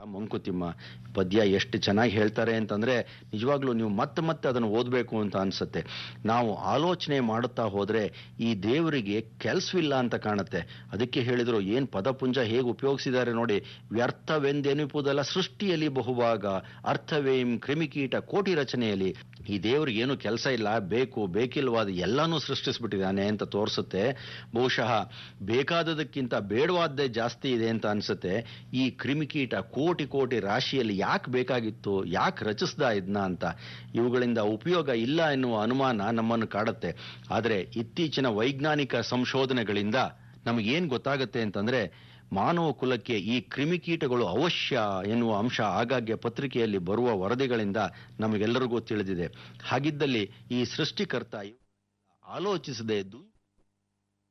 ಮಂಕುತಿಮ್ಮ ಪದ್ಯ ಎಷ್ಟು ಚೆನ್ನಾಗಿ ಹೇಳ್ತಾರೆ ಅಂತಂದ್ರೆ ನಿಜವಾಗ್ಲೂ ನೀವು ಮತ್ತೆ ಮತ್ತೆ ಅದನ್ನು ಓದಬೇಕು ಅಂತ ಅನ್ಸುತ್ತೆ ನಾವು ಆಲೋಚನೆ ಮಾಡುತ್ತಾ ಹೋದ್ರೆ ಈ ದೇವರಿಗೆ ಕೆಲಸವಿಲ್ಲ ಅಂತ ಕಾಣುತ್ತೆ ಅದಕ್ಕೆ ಹೇಳಿದ್ರು ಏನ್ ಪದಪುಂಜ ಹೇಗೆ ಉಪಯೋಗಿಸಿದ್ದಾರೆ ನೋಡಿ ವ್ಯರ್ಥವೆಂದೆನಿಪುದಲ್ಲ ಸೃಷ್ಟಿಯಲ್ಲಿ ಬಹುಭಾಗ ಅರ್ಥವೇಂ ಕ್ರಿಮಿಕೀಟ ಕೋಟಿ ರಚನೆಯಲ್ಲಿ ಈ ದೇವ್ರಿಗೆ ಏನು ಕೆಲಸ ಇಲ್ಲ ಬೇಕು ಬೇಕಿಲ್ವಾದ ಎಲ್ಲಾನು ಸೃಷ್ಟಿಸ್ಬಿಟ್ಟಿದ್ದಾನೆ ಅಂತ ತೋರಿಸುತ್ತೆ ಬಹುಶಃ ಬೇಕಾದದಕ್ಕಿಂತ ಬೇಡವಾದ್ದೇ ಜಾಸ್ತಿ ಇದೆ ಅಂತ ಅನ್ಸುತ್ತೆ ಈ ಕ್ರಿಮಿಕೀಟ ಕೋಟಿ ಕೋಟಿ ರಾಶಿಯಲ್ಲಿ ಯಾಕೆ ಬೇಕಾಗಿತ್ತು ಯಾಕೆ ರಚಿಸ್ದ ಇದನ್ನ ಅಂತ ಇವುಗಳಿಂದ ಉಪಯೋಗ ಇಲ್ಲ ಎನ್ನುವ ಅನುಮಾನ ನಮ್ಮನ್ನು ಕಾಡುತ್ತೆ ಆದರೆ ಇತ್ತೀಚಿನ ವೈಜ್ಞಾನಿಕ ಸಂಶೋಧನೆಗಳಿಂದ ನಮಗೇನ್ ಗೊತ್ತಾಗುತ್ತೆ ಅಂತಂದ್ರೆ ಮಾನವ ಕುಲಕ್ಕೆ ಈ ಕ್ರಿಮಿಕೀಟಗಳು ಅವಶ್ಯ ಎನ್ನುವ ಅಂಶ ಆಗಾಗ್ಗೆ ಪತ್ರಿಕೆಯಲ್ಲಿ ಬರುವ ವರದಿಗಳಿಂದ ನಮಗೆಲ್ಲರಿಗೂ ತಿಳಿದಿದೆ ಹಾಗಿದ್ದಲ್ಲಿ ಈ ಸೃಷ್ಟಿಕರ್ತ ಆಲೋಚಿಸದೆ ದುಂಚ